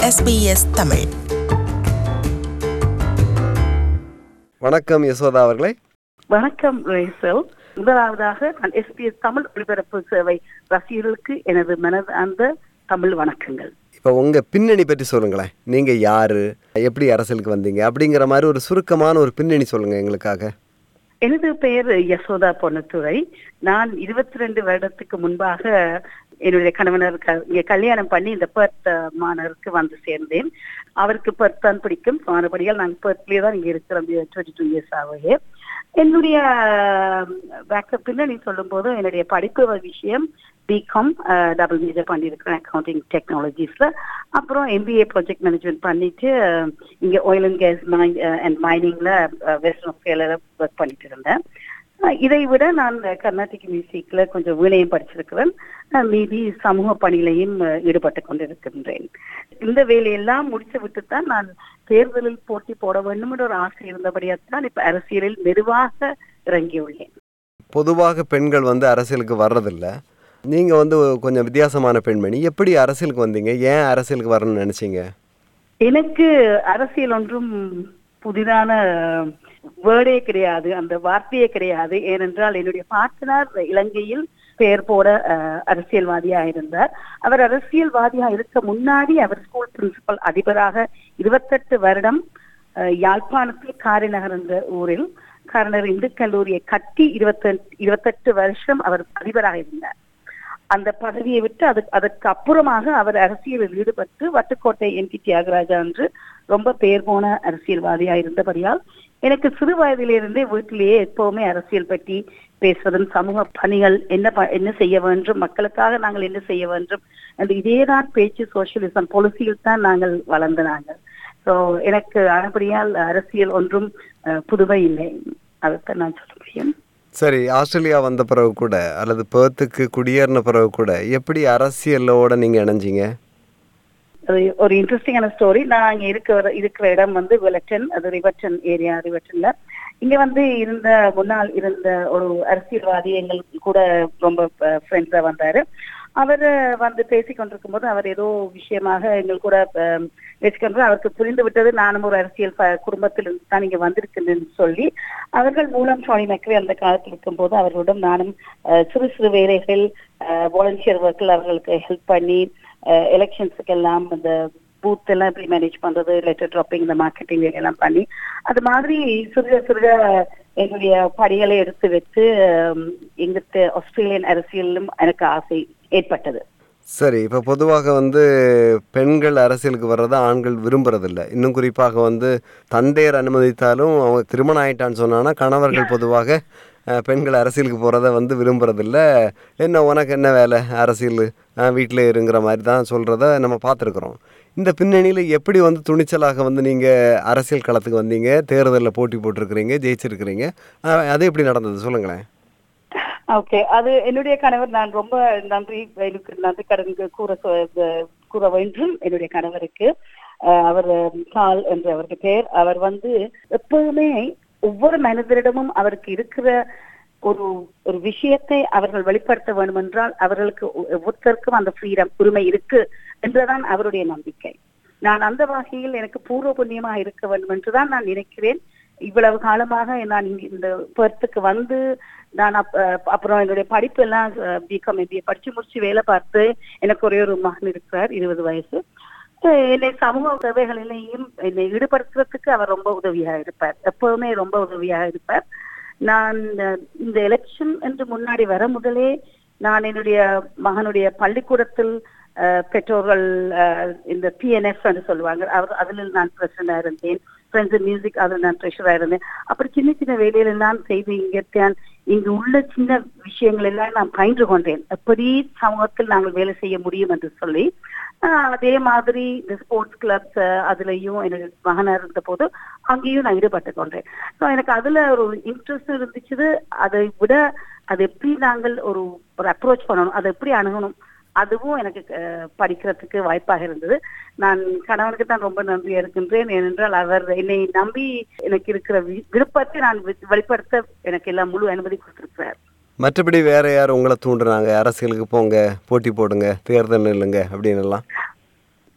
SBS Tamil வணக்கம் யசோதா அவர்களே வணக்கம் ரேசல் முதலாவதாக நான் எஸ்பிஎஸ் தமிழ் ஒலிபரப்பு சேவை ரசிகர்களுக்கு எனது மனதார்ந்த தமிழ் வணக்கங்கள் இப்போ உங்க பின்னணி பற்றி சொல்லுங்களேன் நீங்க யாரு எப்படி அரசியலுக்கு வந்தீங்க அப்படிங்கிற மாதிரி ஒரு சுருக்கமான ஒரு பின்னணி சொல்லுங்க எங்களுக்காக எனது பெயர் யசோதா பொன்னத்துறை நான் இருபத்தி ரெண்டு வருடத்துக்கு முன்பாக என்னுடைய கணவனர் க- இங்க கல்யாணம் பண்ணி இந்த பர்த் மாநகருக்கு வந்து சேர்ந்தேன் அவருக்கு பர்த் தான் பிடிக்கும் மறுபடியால் நாங்கள் பர்த்லேயே தான் இங்க இருக்கிறோம் டுவெண்ட்டி டூ இயர்ஸ் ஆகவே என்னுடைய பேக்கப் பின்னணி சொல்லும் போது என்னுடைய படிப்பு விஷயம் பிகாம் டபுள் மேஜர் பண்ணியிருக்கிறேன் அக்கௌண்டிங் டெக்னாலஜிஸ்ல அப்புறம் எம்பிஏ ப்ராஜெக்ட் மேனேஜ்மெண்ட் பண்ணிட்டு அஹ், இங்க ஆயில் அண்ட் கேஸ் அண்ட் மைனிங்ல வெஸ்டர்ன் ஆஸ்திரேலியால ஒர்க் பண்ணிட்டு இருந்தேன் அஹ், இதை விட நான் கர்நாடிக் மியூசிக்ல கொஞ்சம் வீணையும் படிச்சிருக்கிறேன் அஹ், மீதி சமூக பணியிலையும் அஹ், ஈடுபட்டு கொண்டிருக்கின்றேன் இந்த வேலையெல்லாம் முடிச்சு விட்டு தான் நான் தேர்தலில் போட்டி போட வேண்டும் என்ற ஒரு ஆசை இருந்தபடியாக தான் இப்ப அரசியலில் மெதுவாக இறங்கியுள்ளேன் பொதுவாக பெண்கள் வந்து அரசியலுக்கு வர்றதில்ல நீங்க வந்து கொஞ்சம் வித்தியாசமான பெண்மணி எப்படி அரசியலுக்கு வந்தீங்க ஏன் அரசியலுக்கு வரணும்னு நினைச்சீங்க எனக்கு அரசியல் ஒன்றும் புதிதான வேர்டே கிடையாது அந்த வார்த்தையே கிடையாது ஏனென்றால் என்னுடைய பாட்டனார் இலங்கையில் பெயர் போட அஹ், அரசியல்வாதியா இருந்தார் அவர் அரசியல்வாதியா இருக்க முன்னாடி அவர் ஸ்கூல் பிரின்சிபல் அதிபராக இருபத்தெட்டு வருடம் அஹ், யாழ்ப்பாணத்தில் காரைநகர் என்ற ஊரில் காரைநகர் இந்து கல்லூரியை கட்டி இருபத்தெட்டு இருபத்தெட்டு வருஷம் அவர் அதிபராக இருந்தார் அந்த பதவியை விட்டு அதுக்கு அதற்கு அப்புறமாக அவர் அரசியலில் ஈடுபட்டு வட்டுக்கோட்டை என் டி தியாகராஜா என்று ரொம்ப பெயர் போன அரசியல்வாதியா இருந்தபடியால் எனக்கு சிறு வயதிலிருந்தே வீட்டிலேயே எப்பவுமே அரசியல் பற்றி பேசுவதும் சமூக பணிகள் என்ன ப- என்ன செய்ய வேண்டும் மக்களுக்காக நாங்கள் என்ன செய்ய வேண்டும் அந்த இதேதான் பேச்சு சோசியலிசம் பொலிசியில் தான் நாங்கள் வளர்ந்த நாங்கள் ஸோ எனக்கு அதுபடியால் அரசியல் ஒன்றும் அஹ், புதுமை இல்லை அதைத்தான் நான் சொல்ல முடியும் சரி ஆஸ்திரேலியா வந்த பிறகு கூட அல்லது பேர்த்துக்கு குடியேறின பிறகு கூட எப்படி அரசியலோட நீங்க இணைஞ்சீங்க அது ஒரு இன்ட்ரெஸ்டிங்கான ஸ்டோரி நான் இங்க இருக்கிற இருக்கிற இடம் வந்து விலட்டன் அது ரிவர்டன் ஏரியா ரிவர்டன்ல இங்க வந்து இருந்த முன்னாள் இருந்த ஒரு அரசியல்வாதி எங்களுக்கு கூட ரொம்ப ஃப்ரெண்ட்ஸா வந்தாரு அவர் வந்து பேசி கொண்டிருக்கும் போது அவர் ஏதோ விஷயமாக எங்கள் கூட பேசிக்கொண்டு அவருக்கு புரிந்து விட்டது நானும் ஒரு அரசியல் ப- குடும்பத்தில் இருந்து தான் இங்க வந்திருக்கிறேன்னு சொல்லி அவர்கள் மூலம் ஷானி மெக்வே அந்த காலத்தில் இருக்கும்போது அவர்களிடம் நானும் அஹ், சிறு சிறு வேலைகள் வாலண்டியர் ஒர்க்கில் அவர்களுக்கு ஹெல்ப் பண்ணி எலெக்ஷன்ஸுக்கு எல்லாம் இந்த பூத் எல்லாம் எப்படி மேனேஜ் பண்றது லெட்டர் ட்ராப்பிங் இந்த மார்க்கெட்டிங் எல்லாம் பண்ணி அது மாதிரி சிறுக சிறுக என்னுடைய படிகளை எடுத்து வச்சு அஹ், எங்கிட்ட ஆஸ்திரேலியன் அரசியலிலும் எனக்கு ஆசை ஏற்பட்டது சரி இப்போ பொதுவாக வந்து பெண்கள் அரசியலுக்கு வர்றதை ஆண்கள் விரும்புறதில்ல இன்னும் குறிப்பாக வந்து தந்தையர் அனுமதித்தாலும் அவங்க திருமணம் ஆயிட்டான்னு சொன்னான்னா கணவர்கள் பொதுவாக அஹ், பெண்கள் அரசியலுக்கு போகிறத வந்து விரும்புறதில்ல என்ன உனக்கு என்ன வேலை அரசியல் வீட்டில் இருங்கிற மாதிரி தான் சொல்கிறத நம்ம பார்த்துருக்குறோம் இந்த பின்னணியில் எப்படி வந்து துணிச்சலாக வந்து நீங்கள் அரசியல் களத்துக்கு வந்தீங்க தேர்தலில் போட்டி போட்டிருக்கிறீங்க ஜெயிச்சிருக்கிறீங்க அஹ், அது எப்படி நடந்தது சொல்லுங்களேன் ஓகே அது என்னுடைய கணவர் நான் ரொம்ப நன்றி எனக்கு நன்றி கடன் கூற சொ- கூற வேண்டும் என்னுடைய கணவருக்கு அஹ், அவர் கால் என்று அவருக்கு பெயர் அவர் வந்து எப்பவுமே ஒவ்வொரு மனிதரிடமும் அவருக்கு இருக்கிற ஒரு ஒரு விஷயத்தை அவர்கள் வெளிப்படுத்த வேண்டும் என்றால் அவர்களுக்கு ஒ- ஒவ்வொருத்தருக்கும் அந்த ஃப்ரீடம் உரிமை இருக்கு என்றுதான் அவருடைய நம்பிக்கை நான் அந்த வகையில் எனக்கு பூர்வ புண்ணியமா இருக்க வேண்டும் என்றுதான் நான் நினைக்கிறேன் இவ்வளவு காலமாக நான் இங்க இந்த பெர்த்துக்கு வந்து நான் அப்- அஹ் அப்புறம் என்னுடைய படிப்பு எல்லாம் பிகாம் எம்பிஏ படிச்சு முடிச்சு வேலை பார்த்து எனக்கு ஒரே ஒரு மகன் இருக்கிறார் இருபது வயசு அஹ் என்னை சமூக சேவைகளிலேயும் என்னை ஈடுபடுத்துறதுக்கு அவர் ரொம்ப உதவியா இருப்பார் எப்பவுமே ரொம்ப உதவியா இருப்பார் நான் அஹ், இந்த எலெக்ஷன் என்று முன்னாடி வர முதலே நான் என்னுடைய மகனுடைய பள்ளிக்கூடத்தில் அஹ், பெற்றோர்கள் அஹ், இந்த பிஎன்எஃப் என்று சொல்லுவாங்க அவர் அதில் நான் பிரசிடண்டா இருந்தேன் ஃப்ரெண்ட்ஸ் மியூசிக் அதில் நான் ட்ரெஷரா இருந்தேன் அப்புறம் சின்ன சின்ன வேலையில எல்லாம் செய்து இங்கே இங்கு உள்ள சின்ன விஷயங்கள் எல்லாம் நான் பயின்று கொண்டேன் எப்படி சமூகத்தில் நாங்கள் வேலை செய்ய முடியும் என்று சொல்லி ஆஹ் அதே மாதிரி இந்த ஸ்போர்ட்ஸ் கிளப்ஸ் அதுலயும் எனக்கு மகனா இருந்த போது அங்கேயும் நான் ஈடுபட்டு கொண்டேன் ஸோ எனக்கு அதுல ஒரு இன்ட்ரெஸ்ட் இருந்துச்சு அதை விட அது எப்படி நாங்கள் ஒரு ஒரு அப்ரோச் பண்ணணும் அதை எப்படி அணுகணும் அதுவும் எனக்கு அஹ், படிக்கிறதுக்கு வாய்ப்பாக இருந்தது நான் கணவனுக்கு தான் ரொம்ப நன்றியா இருக்கின்றேன் ஏனென்றால் அவர் என்னை நம்பி எனக்கு இருக்கிற வி- விருப்பத்தை நான் வெ- வெளிப்படுத்த எனக்கு எல்லாம் முழு அனுமதி கொடுத்திருக்கிறார் மற்றபடி வேற யார் உங்களை தூண்டுறாங்க அரசியலுக்கு போங்க போட்டி போடுங்க தேர்தல் நில்லுங்க அப்படின்னு எல்லாம்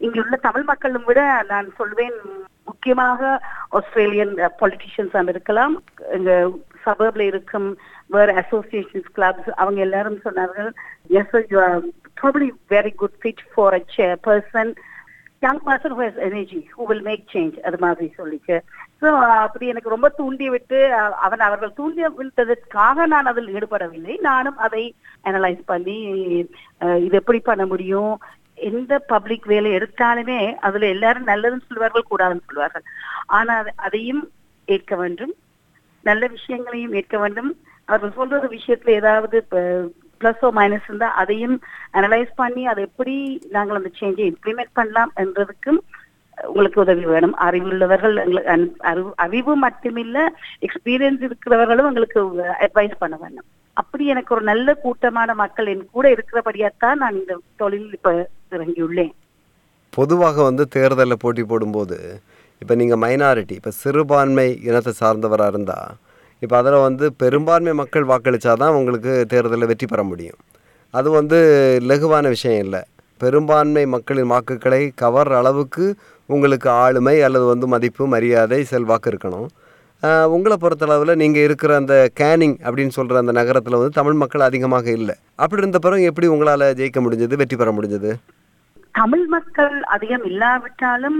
இங்குள்ள தமிழ் மக்களும் விட நான் சொல்வேன் முக்கியமாக ஆஸ்திரேலியன் பொலிட்டிஷியன்ஸ் இருக்கலாம் இங்க சபர்ப்ல இருக்கும் வேற அசோசியேஷன்ஸ் கிளப்ஸ் அவங்க எல்லாரும் சொன்னார்கள் yes you are probably very good fit for a chair person young person who has energy who will make change அது மாதிரி சொல்லிச்சு ஸோ அப்படி எனக்கு ரொம்ப தூண்டி விட்டு அஹ், அவன் அவர்கள் தூண்டி விட்டதற்காக நான் அதில் ஈடுபடவில்லை நானும் அதை அனலைஸ் பண்ணி அஹ், இது எப்படி பண்ண முடியும் எந்த பப்ளிக் வேலை எடுத்தாலுமே அதுல எல்லாரும் நல்லதுன்னு சொல்வார்கள் கூடாதுன்னு சொல்வார்கள் ஆனா அது- அதையும் ஏற்க வேண்டும் நல்ல விஷயங்களையும் ஏற்க வேண்டும் அவர்கள் சொல்றது விஷயத்துல ஏதாவது பிளஸோ மைனஸ் இருந்தா அதையும் அனலைஸ் பண்ணி அதை எப்படி நாங்கள் அந்த சேஞ்சை இம்ப்ளிமெண்ட் பண்ணலாம் என்றதுக்கும் உங்களுக்கு உதவி வேணும் அறிவுள்ளவர்கள் எங்களுக்கு அன்- அறிவு- அறிவு மட்டுமில்ல எக்ஸ்பீரியன்ஸ் இருக்கிறவர்களும் எங்களுக்கு அட்வைஸ் பண்ண வேண்டும் அப்படி எனக்கு ஒரு நல்ல கூட்டமான மக்கள் என் கூட இருக்கிறபடியாத்தான் நான் இந்த தொழில் இப்ப இறங்கியுள்ளேன் பொதுவாக வந்து தேர்தலில் போட்டி போடும்போது இப்போ நீங்கள் மைனாரிட்டி இப்போ சிறுபான்மை இனத்தை சார்ந்தவராக இருந்தால் இப்போ அதில் வந்து பெரும்பான்மை மக்கள் வாக்களித்தா தான் உங்களுக்கு தேர்தலில் வெற்றி பெற முடியும் அது வந்து லகுவான விஷயம் இல்லை பெரும்பான்மை மக்களின் வாக்குகளை கவர்ற அளவுக்கு உங்களுக்கு ஆளுமை அல்லது வந்து மதிப்பு மரியாதை செல்வாக்கு இருக்கணும் ஆஹ் உங்களை பொறுத்தளவில் நீங்கள் இருக்கிற அந்த கேனிங் அப்படின்னு சொல்கிற அந்த நகரத்தில் வந்து தமிழ் மக்கள் அதிகமாக இல்லை அப்படி இருந்த பிறகு எப்படி உங்களால் ஜெயிக்க முடிஞ்சது வெற்றி பெற முடிஞ்சது தமிழ் மக்கள் அதிகம் இல்லாவிட்டாலும்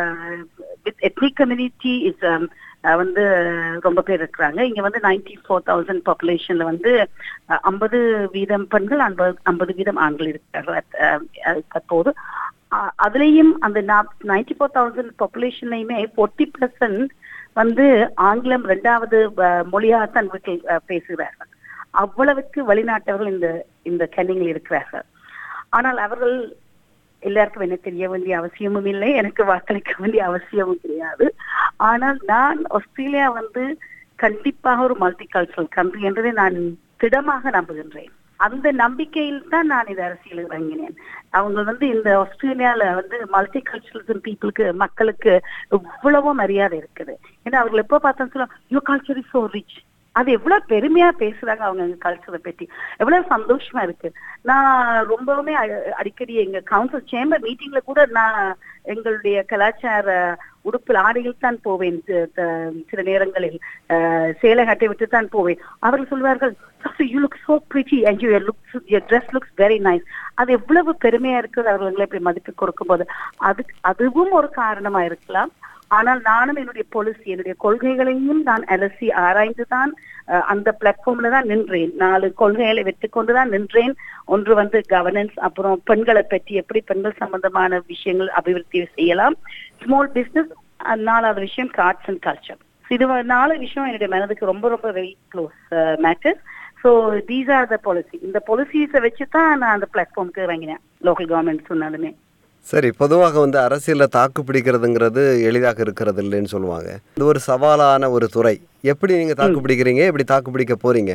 வித் எத்னிக் கம்யூனிட்டி இஸ் வந்து ரொம்ப பேர் இருக்கிறாங்க இங்க வந்து நைன்டி ஃபோர் தௌசண்ட் பாப்புலேஷன்ல வந்து ஐம்பது வீதம் பெண்கள் ஐம்பது ஐம்பது வீதம் ஆண்கள் இருக்கிறார்கள் அத்- அஹ், அஹ், தற்போது அஹ், அதுலயும் அந்த நைன்டி ஃபோர் தௌசண்ட் பாப்புலேஷன்லையுமே ஃபோர்ட்டி பர்சன்ட் வந்து ஆங்கிலம் இரண்டாவது அஹ், மொழியாகத்தான் வீட்டில் அஹ், பேசுகிறார்கள் அவ்வளவுக்கு வெளிநாட்டவர்கள் இந்த இந்த கன்னிங்கில் இருக்கிறார்கள் ஆனால் அவர்கள் எல்லாருக்கும் என்ன தெரிய வேண்டிய அவசியமும் இல்லை எனக்கு வாக்களிக்க வேண்டிய அவசியமும் கிடையாது ஆனால் நான் ஆஸ்திரேலியா வந்து கண்டிப்பாக ஒரு மல்டி கல்ச்சரல் கண்ட்ரி என்றதை நான் திடமாக நம்புகின்றேன் அந்த நம்பிக்கையில் தான் நான் இந்த அரசியல் இறங்கினேன் அவங்க வந்து இந்த ஆஸ்திரேலியால வந்து மல்டி கல்ச்சரல் பீப்புளுக்கு மக்களுக்கு எவ்வளவோ மரியாதை இருக்குது ஏன்னா அவர்கள் எப்போ பார்த்தா சொல்ல you culture is so rich அது எவ்வளவு பெருமையா பேசுறாங்க அவங்க எங்க கல்ச்சரை பத்தி எவ்வளவு சந்தோஷமா இருக்கு நான் ரொம்பவுமே அ- அடிக்கடி எங்க கவுன்சில் சேம்பர் மீட்டிங்ல கூட நான் எங்களுடைய கலாச்சார உடுப்பில் ஆடையில் தான் போவேன் சி- த- சில நேரங்களில் அஹ், சேலை கட்டை விட்டு தான் போவேன் அவர்கள் சொல்வார்கள் you look so pretty and you look your dress looks very nice அது எவ்வளவு பெருமையா இருக்குது அவர்களை இப்படி மதிப்பு கொடுக்கும்போது அது அதுவும் ஒரு காரணமா இருக்கலாம் ஆனால் நானும் என்னுடைய பாலிசி என்னுடைய கொள்கைகளையும் நான் அலசி ஆராய்ந்து தான் அஹ், அந்த பிளாட்ஃபார்ம்ல தான் நின்றேன் நாலு கொள்கைகளை வெற்றிக்கொண்டு தான் நின்றேன் ஒன்று வந்து கவர்னன்ஸ் அப்புறம் பெண்களை பற்றி எப்படி பெண்கள் சம்பந்தமான விஷயங்கள் அபிவிருத்தி செய்யலாம் ஸ்மால் பிசினஸ் நாலாவது விஷயம் ஆர்ட்ஸ் அண்ட் கல்ச்சர் இது வ- நாலு விஷயம் என்னுடைய மனதுக்கு ரொம்ப ரொம்ப very close matter so these are the policy இந்த பாலிசிஸை வச்சு தான் நான் அந்த பிளாட்ஃபார்முக்கு இறங்கினேன் லோக்கல் கவர்மெண்ட் சொன்னாலுமே சரி பொதுவாக வந்து அரசியலில் தாக்கு பிடிக்கிறதுங்கிறது எளிதாக இருக்கிறது இல்லைன்னு சொல்லுவாங்க இது ஒரு சவாலான ஒரு துறை எப்படி நீங்கள் தாக்கு பிடிக்கிறீங்க எப்படி தாக்கு பிடிக்க போறீங்க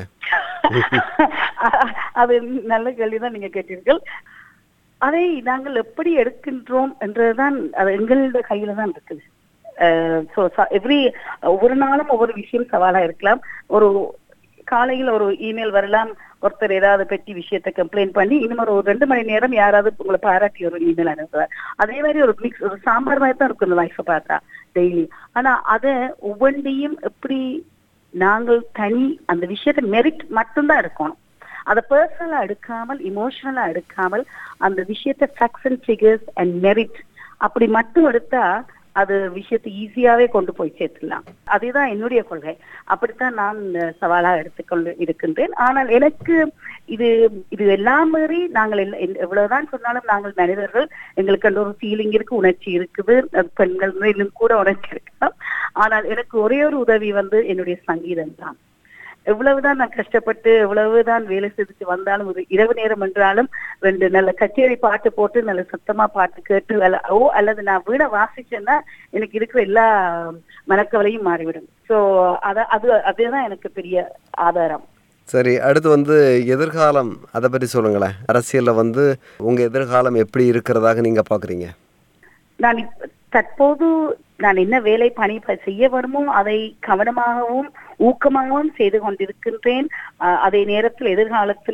அது நல்ல கேள்விதான் நீங்க கேட்டீர்கள் அதை நாங்கள் எப்படி எடுக்கின்றோம் என்றதுதான் அது எங்களோட கையில தான் இருக்குது ஸோ எவ்ரி ஒவ்வொரு நாளும் ஒவ்வொரு விஷயம் சவாலா இருக்கலாம் ஒரு காலையில் ஒரு இமெயில் வரலாம் ஒருத்தர் ஏதாவது பற்றி விஷயத்தை கம்ப்ளைண்ட் பண்ணி இன்னும் ஒரு ரெண்டு மணி நேரம் யாராவது உங்களை பாராட்டி ஒரு இமெயில் அனுப்புவார் அதே மாதிரி ஒரு மிக்ஸ் ஒரு சாம்பார் மாதிரி தான் இருக்கும் இந்த லைஃப்பை பார்த்தா டெய்லி ஆனா அதை ஒவ்வொன்றையும் எப்படி நாங்கள் தனி அந்த விஷயத்தை மெரிட் மட்டும்தான் எடுக்கணும் அதை பர்சனலா எடுக்காமல் இமோஷனலா எடுக்காமல் அந்த விஷயத்தை facts and figures and merit அப்படி மட்டும் எடுத்தா அது விஷயத்தை ஈஸியாவே கொண்டு போய் சேர்த்துடலாம் அதுதான் என்னுடைய கொள்கை அப்படித்தான் நான் இந்த சவாலா எடுத்துக்கொண்டு இருக்கின்றேன் ஆனால் எனக்கு இது இது எல்லாம் மீறி நாங்கள் எல்லா- எல்- எவ்வளவுதான் சொன்னாலும் நாங்கள் மனிதர்கள் எங்களுக்கு அந்த ஒரு ஃபீலிங் இருக்கு உணர்ச்சி இருக்குது அது பெண்கள் இன்னும் கூட உணர்ச்சி இருக்கலாம் ஆனால் எனக்கு ஒரே ஒரு உதவி வந்து என்னுடைய சங்கீதம் தான் எவ்வளவுதான் நான் கஷ்டப்பட்டு எவ்வளவுதான் வேலை செஞ்சுட்டு வந்தாலும் ஒரு இரவு நேரம் என்றாலும் ரெண்டு நல்ல கச்சேரி பாட்டு போட்டு நல்ல சத்தமா பாட்டு கேட்டு அல்ல ஓ அல்லது நான் வீணை வாசிச்சேன்னா எனக்கு இருக்கிற எல்லா மனக்கவலையும் மாறிவிடும் சோ அத அது அதுதான் எனக்கு பெரிய ஆதாரம் சரி அடுத்து வந்து எதிர்காலம் அதை பற்றி சொல்லுங்களேன் அரசியலில் வந்து உங்கள் எதிர்காலம் எப்படி இருக்கிறதாக நீங்கள் பார்க்குறீங்க நான் இப்ப- தற்போது நான் என்ன வேலை பணி ப- செய்ய வேணுமோ அதை கவனமாகவும் ஊக்கமாகவும் செய்து கொண்டிருக்கின்றேன் அஹ் அதே நேரத்தில் எதிர்காலத்திலும்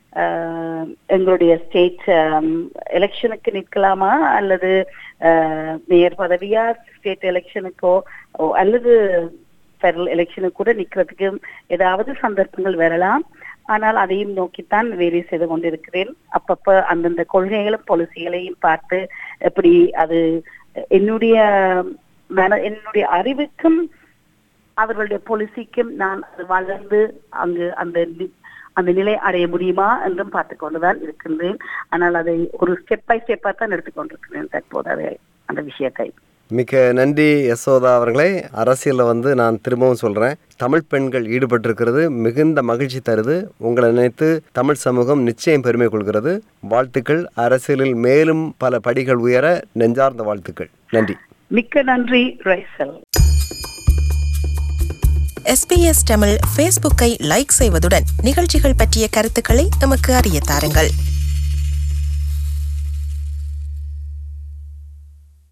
அஹ், எங்களுடைய ஸ்டேட் எலெக்ஷனுக்கு நிற்கலாமா அல்லது அஹ், மேயர் பதவியா ஸ்டேட் எலெக்ஷனுக்கோ ஓ, அல்லது ஃபெடரல் எலெக்ஷனுக்கு கூட நிக்கிறதுக்கு ஏதாவது சந்தர்ப்பங்கள் வரலாம் ஆனால் அதையும் நோக்கித்தான் வேலை செய்து கொண்டிருக்கிறேன் அப்பப்ப அந்தந்த கொள்கைகளும் பாலிசிகளையும் பார்த்து எப்படி அது என்னுடைய மன என்னுடைய அறிவுக்கும் அவர்களுடைய பாலிசிக்கும் நான் அது வளர்ந்து அங்கு அந்த நி- அந்த நிலை அடைய முடியுமா என்றும் பார்த்து கொண்டுதான் இருக்கின்றேன் ஆனால் அதை ஒரு ஸ்டெப் பை ஸ்டெப்பா தான் எடுத்துக்கொண்டிருக்கிறேன் தற்போது அதை அந்த விஷயத்தை மிக்க நன்றி யசோதா அவர்களே அரசியலில் வந்து நான் திரும்பவும் சொல்கிறேன் தமிழ் பெண்கள் ஈடுபட்டிருக்கிறது மிகுந்த மகிழ்ச்சி தருது உங்களை நினைத்து தமிழ் சமூகம் நிச்சயம் பெருமை கொள்கிறது வாழ்த்துக்கள் அரசியலில் மேலும் பல படிகள் உயர நெஞ்சார்ந்த வாழ்த்துக்கள் நன்றி மிக்க நன்றி ரைசல் எஸ்பிஎஸ் தமிழ் ஃபேஸ்புக்கை லைக் செய்வதுடன் நிகழ்ச்சிகள் பற்றிய கருத்துக்களை எமக்கு அறிய தாருங்கள்